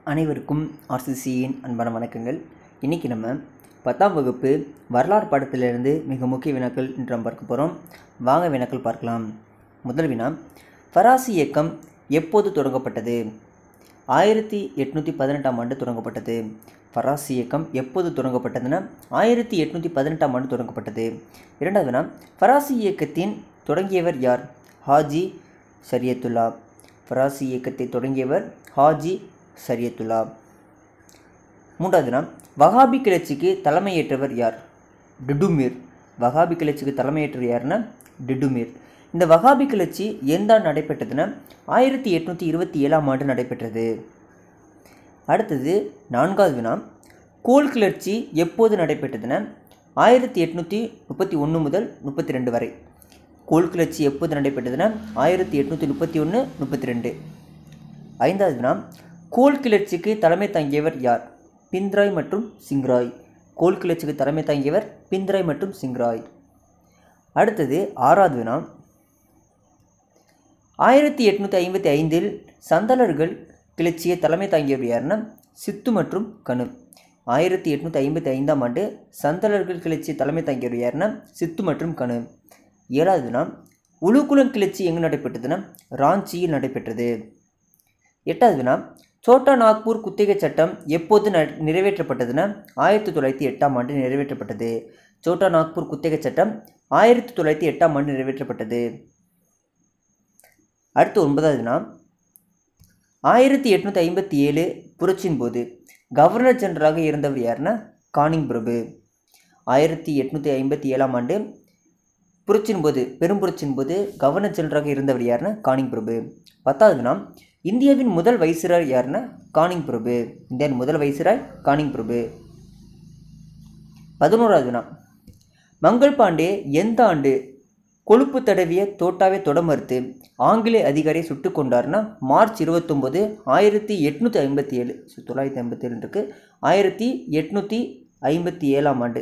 அனைவருக்கும் ஆர்சிசியின் அன்பான வணக்கங்கள் இன்றைக்கி நம்ம பத்தாம் வகுப்பு வரலாறு பாடத்திலிருந்து மிக முக்கிய வினாக்கள் இன்று நாம் பார்க்க போகிறோம் வாங்க வினாக்கள் பார்க்கலாம் முதல் வினா ஃபராசி இயக்கம் எப்போது தொடங்கப்பட்டது ஆயிரத்தி எட்நூற்றி பதினெட்டாம் ஆண்டு தொடங்கப்பட்டது ஃபராசி இயக்கம் எப்போது தொடங்கப்பட்டதுன்னா ஆயிரத்தி எட்நூற்றி பதினெட்டாம் ஆண்டு தொடங்கப்பட்டது இரண்டாவது வினா ஃபராசி இயக்கத்தின் தொடங்கியவர் யார் ஹாஜி ஷரியத்துல்லா ஃபராசி இயக்கத்தை தொடங்கியவர் ஹாஜி ஷரியத்துல்லா மூன்றாவது நாம் வகாபி கிளர்ச்சிக்கு தலைமையேற்றவர் யார் டிடுமிர் வகாபி கிளர்ச்சிக்கு தலைமையேற்றவர் யாருன்னா டிடுமிர் இந்த வகாபி கிளர்ச்சி எந்த ஆண்டு நடைபெற்றதுன்னா ஆயிரத்தி எட்நூற்றி இருபத்தி ஏழாம் ஆண்டு நடைபெற்றது அடுத்தது நான்காவது வினா கோல் கிளர்ச்சி எப்போது நடைபெற்றதுன்னா ஆயிரத்தி எட்நூற்றி முப்பத்தி ஒன்று முதல் முப்பத்தி ரெண்டு வரை கோல் கிளர்ச்சி எப்போது நடைபெற்றதுன்னா ஆயிரத்தி எட்நூற்றி முப்பத்தி ஒன்று முப்பத்தி ரெண்டு ஐந்தாவது வினா கோல் கிளர்ச்சிக்கு தலைமை தாங்கியவர் யார் பிந்த்ராய் மற்றும் சிங்ராய் கோல் கிளர்ச்சிக்கு தலைமை தாங்கியவர் பிந்த்ராய் மற்றும் சிங்ராய் அடுத்தது ஆறாவது வினா ஆயிரத்தி எட்நூற்றி ஐம்பத்தி ஐந்தில் சந்தலர்கள் கிளர்ச்சியை தலைமை தாங்கியவர் யாருன்னா சித்து மற்றும் கனு ஆயிரத்தி எட்நூற்றி ஐம்பத்தி ஐந்தாம் ஆண்டு சந்தலர்கள் கிளர்ச்சி தலைமை தாங்கியவர் யாருன்னா சித்து மற்றும் கனு ஏழாவது வினா உலுக்குளம் கிளர்ச்சி எங்கு நடைபெற்றதுன்னா ராஞ்சியில் நடைபெற்றது எட்டாவது வினா சோட்டா நாக்பூர் குத்தகை சட்டம் எப்போது ந நிறைவேற்றப்பட்டதுன்னா ஆயிரத்தி தொள்ளாயிரத்தி எட்டாம் ஆண்டு நிறைவேற்றப்பட்டது சோட்டா நாக்பூர் குத்தகை சட்டம் ஆயிரத்தி தொள்ளாயிரத்தி எட்டாம் ஆண்டு நிறைவேற்றப்பட்டது அடுத்து ஒன்பதாவது வினா ஆயிரத்தி எட்நூற்றி ஐம்பத்தி ஏழு புரட்சியின் போது கவர்னர் ஜெனரலாக இருந்தவர் யாருன்னா கானிங் பிரபு ஆயிரத்தி எட்நூற்றி ஐம்பத்தி ஏழாம் ஆண்டு புரட்சியின் போது பெரும் புரட்சியின் போது கவர்னர் ஜெனரலாக இருந்தவர் யாருன்னா கானிங் பிரபு பத்தாவது வினா இந்தியாவின் முதல் வைசிராய் யாருன்னா கானிங் பிரபு இந்தியாவின் முதல் வைசிராய் கானிங் பிரபு பதினோராவது வினா மங்கள் பாண்டே எந்த ஆண்டு கொழுப்பு தடவிய தோட்டாவை தொட மறுத்து ஆங்கிலேய அதிகாரியை சுட்டு கொண்டார்னா மார்ச் இருபத்தொம்போது ஆயிரத்தி எட்நூற்றி ஐம்பத்தி ஏழு தொள்ளாயிரத்தி ஐம்பத்தி ஏழு இருக்கு ஆயிரத்தி எட்நூற்றி ஐம்பத்தி ஏழாம் ஆண்டு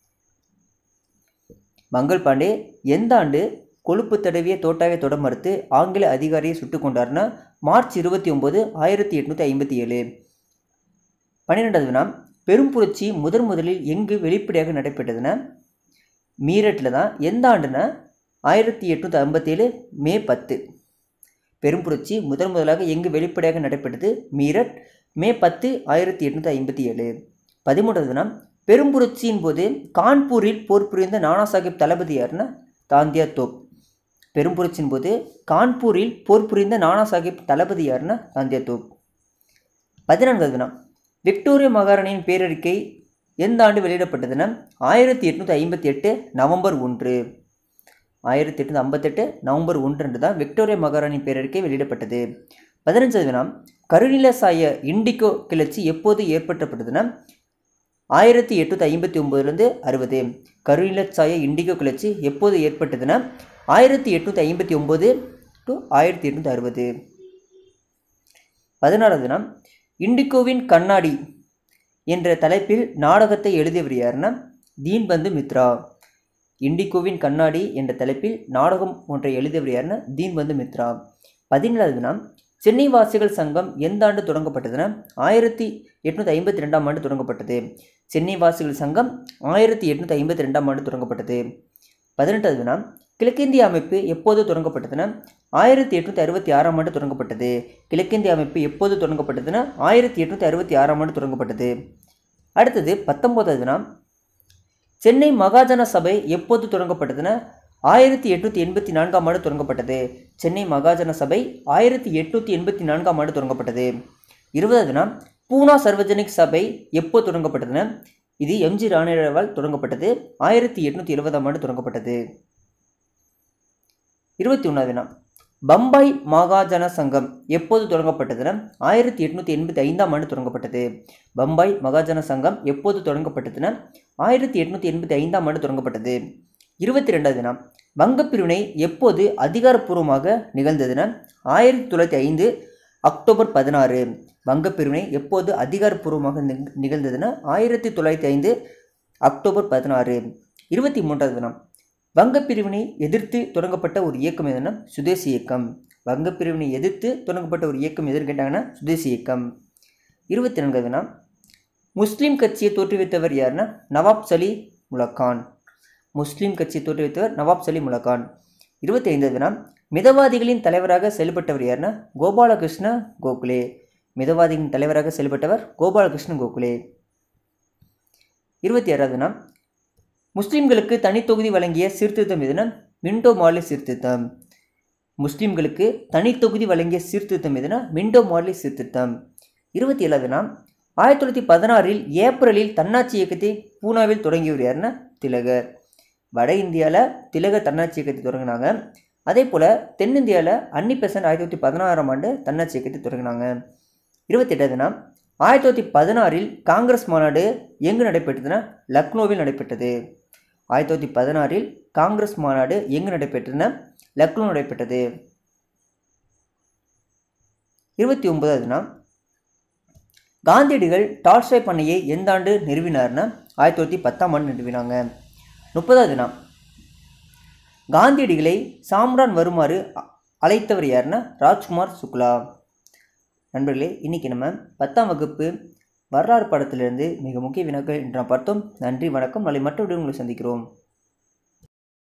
மங்கள் பாண்டே எந்த ஆண்டு கொழுப்பு தடவிய தோட்டாவை தொட மறுத்து ஆங்கில அதிகாரியை சுட்டு கொண்டார்னா மார்ச் இருபத்தி ஒம்பது ஆயிரத்தி எட்நூற்றி ஐம்பத்தி ஏழு பன்னிரெண்டாவது வினா பெரும் புரட்சி முதன் முதலில் எங்கு வெளிப்படையாக நடைபெற்றதுன்னா மீரட்டில் தான் எந்த ஆண்டுனா ஆயிரத்தி எட்நூற்றி ஐம்பத்தேழு மே பத்து பெரும் புரட்சி முதன் முதலாக எங்கு வெளிப்படையாக நடைபெற்றது மீரட் மே பத்து ஆயிரத்தி எட்நூற்றி ஐம்பத்தி ஏழு பதிமூன்றாவது தினம் பெரும் புரட்சியின் போது கான்பூரில் போர் புரிந்த நானா சாஹிப் தளபதி யாருன்னா தாந்தியா தோப் பெரும் புரட்சியின் போது கான்பூரில் போர் புரிந்த நானா சாஹிப் தளபதி யாருன்னா தாந்தியா தோப் பதினான்காவது தினம் விக்டோரியா மகாராணியின் பேரறிக்கை எந்த ஆண்டு வெளியிடப்பட்டதுன்னா ஆயிரத்தி எட்நூற்றி ஐம்பத்தி எட்டு நவம்பர் ஒன்று ஆயிரத்தி எட்நூற்றி ஐம்பத்தெட்டு நவம்பர் ஒன்று தான் விக்டோரியா மகாராணியின் பேரறிக்கை வெளியிடப்பட்டது பதினஞ்சாவது வினாம் கருநில சாய இண்டிகோ கிளர்ச்சி எப்போது ஏற்பட்டப்பட்டதுன்னா ஆயிரத்தி எட்நூற்றி ஐம்பத்தி ஒம்போதுலேருந்து அறுபது கருநில சாய இண்டிகோ கிளர்ச்சி எப்போது ஏற்பட்டதுன்னா ஆயிரத்தி எட்நூற்றி ஐம்பத்தி ஒம்பது டு ஆயிரத்தி எட்நூற்றி அறுபது பதினாறாவது தினம் இண்டிகோவின் கண்ணாடி என்ற தலைப்பில் நாடகத்தை எழுதியவர் யாருன்னா தீன்பந்து மித்ரா இண்டிகோவின் கண்ணாடி என்ற தலைப்பில் நாடகம் ஒன்றை எழுதியவர் யாருன்னா தீன்பந்து மித்ரா பதினேழாவது தினம் சென்னை வாசிகள் சங்கம் எந்த ஆண்டு தொடங்கப்பட்டதுன்னா ஆயிரத்தி எட்நூற்றி ஐம்பத்தி ரெண்டாம் ஆண்டு தொடங்கப்பட்டது சென்னை வாசிகள் சங்கம் ஆயிரத்தி எட்நூற்றி ஐம்பத்தி ரெண்டாம் ஆண்டு தொடங்கப்பட்டது பதினெட்டாவது தினம் கிழக்கிந்திய அமைப்பு எப்போது தொடங்கப்பட்டதுன்னா ஆயிரத்தி எட்நூற்றி அறுபத்தி ஆறாம் ஆண்டு தொடங்கப்பட்டது கிழக்கிந்திய அமைப்பு எப்போது தொடங்கப்பட்டதுன்னா ஆயிரத்தி எட்நூற்றி அறுபத்தி ஆறாம் ஆண்டு தொடங்கப்பட்டது அடுத்தது பத்தொம்போதாவது தினம் சென்னை மகாஜன சபை எப்போது தொடங்கப்பட்டதுன்னா ஆயிரத்தி எட்நூற்றி எண்பத்தி நான்காம் ஆண்டு தொடங்கப்பட்டது சென்னை மகாஜன சபை ஆயிரத்தி எட்நூற்றி எண்பத்தி நான்காம் ஆண்டு தொடங்கப்பட்டது இருபதாவது தினம் பூனா சர்வஜனிக் சபை எப்போ தொடங்கப்பட்டதுன்னா இது எம்ஜி ராணியவால் தொடங்கப்பட்டது ஆயிரத்தி எட்நூற்றி எழுபதாம் ஆண்டு தொடங்கப்பட்டது இருபத்தி ஒன்றாவது தினம் பம்பாய் மகாஜன சங்கம் எப்போது தொடங்கப்பட்டதுன்னா ஆயிரத்தி எட்நூற்றி எண்பத்தி ஐந்தாம் ஆண்டு தொடங்கப்பட்டது பம்பாய் மகாஜன சங்கம் எப்போது தொடங்கப்பட்டதுன்னா ஆயிரத்தி எட்நூற்றி எண்பத்தி ஐந்தாம் ஆண்டு தொடங்கப்பட்டது இருபத்தி ரெண்டாவது தினம் வங்கப்பிரிவினை எப்போது அதிகாரப்பூர்வமாக நிகழ்ந்ததுன்னா ஆயிரத்தி தொள்ளாயிரத்தி ஐந்து அக்டோபர் பதினாறு வங்கப்பிரிவினை எப்போது அதிகாரப்பூர்வமாக நிகழ்ந்ததுன்னா ஆயிரத்தி தொள்ளாயிரத்தி ஐந்து அக்டோபர் பதினாறு இருபத்தி மூன்றாவது தினம் வங்கப்பிரிவினை எதிர்த்து தொடங்கப்பட்ட ஒரு இயக்கம் எதுனா சுதேசி இயக்கம் வங்கப்பிரிவினை எதிர்த்து தொடங்கப்பட்ட ஒரு இயக்கம் எதுன்னு கேட்டாங்கன்னா சுதேசி இயக்கம் இருபத்தி நான்காவது வினா முஸ்லீம் கட்சியை தோற்றுவித்தவர் யாருன்னா நவாப் சலி முலக்கான் முஸ்லீம் கட்சியை தோற்றுவித்தவர் நவாப் சலி முலக்கான் இருபத்தி ஐந்தாவது வினா மிதவாதிகளின் தலைவராக செயல்பட்டவர் யாருன்னா கோபாலகிருஷ்ண கோகுலே மிதவாதிகளின் தலைவராக செயல்பட்டவர் கோபாலகிருஷ்ண கோகுலே இருபத்தி ஆறாவது வினா முஸ்லீம்களுக்கு தனித்தொகுதி வழங்கிய சீர்திருத்தம் எதுனா மிண்டோ மார்லி சீர்திருத்தம் முஸ்லீம்களுக்கு தனித்தொகுதி வழங்கிய சீர்திருத்தம் எதுனா மிண்டோ மார்லி சீர்திருத்தம் இருபத்தி ஏழாவதுனா ஆயிரத்தி தொள்ளாயிரத்தி பதினாறில் ஏப்ரலில் தன்னாட்சி இயக்கத்தை பூனாவில் தொடங்கியவர் யாருன்னா திலகர் வட இந்தியாவில் திலகர் தன்னாட்சி இயக்கத்தை தொடங்கினாங்க அதே போல் தென்னிந்தியாவில் அன்னி பெசன்ட் ஆயிரத்தி தொள்ளாயிரத்தி பதினாறாம் ஆண்டு தன்னாட்சி இயக்கத்தை தொடங்கினாங்க இருபத்தி எட்டாவதுனா ஆயிரத்தி தொள்ளாயிரத்தி பதினாறில் காங்கிரஸ் மாநாடு எங்கு நடைபெற்றதுன்னா லக்னோவில் நடைபெற்றது ஆயிரத்தி தொள்ளாயிரத்தி பதினாறில் காங்கிரஸ் மாநாடு எங்கு நடைபெற்றதுன்னா லக்னோ நடைபெற்றது இருபத்தி ஒன்பதாவதுனா காந்தியடிகள் டால்ஸ்டாய் பண்ணையை எந்த ஆண்டு நிறுவினார்னா ஆயிரத்தி தொள்ளாயிரத்தி பத்தாம் ஆண்டு நிறுவினாங்க முப்பதாவதுனா காந்தியடிகளை சாம்ரான் வருமாறு அ- அழைத்தவர் யாருன்னா ராஜ்குமார் சுக்லா நண்பர்களே இன்றைக்கி நம்ம பத்தாம் வகுப்பு வரலாறு பாடத்திலிருந்து மிக முக்கிய வினாக்கள் என்று நாம் பார்த்தோம் நன்றி வணக்கம் நாளை மற்றொரு உங்களை சந்திக்கிறோம்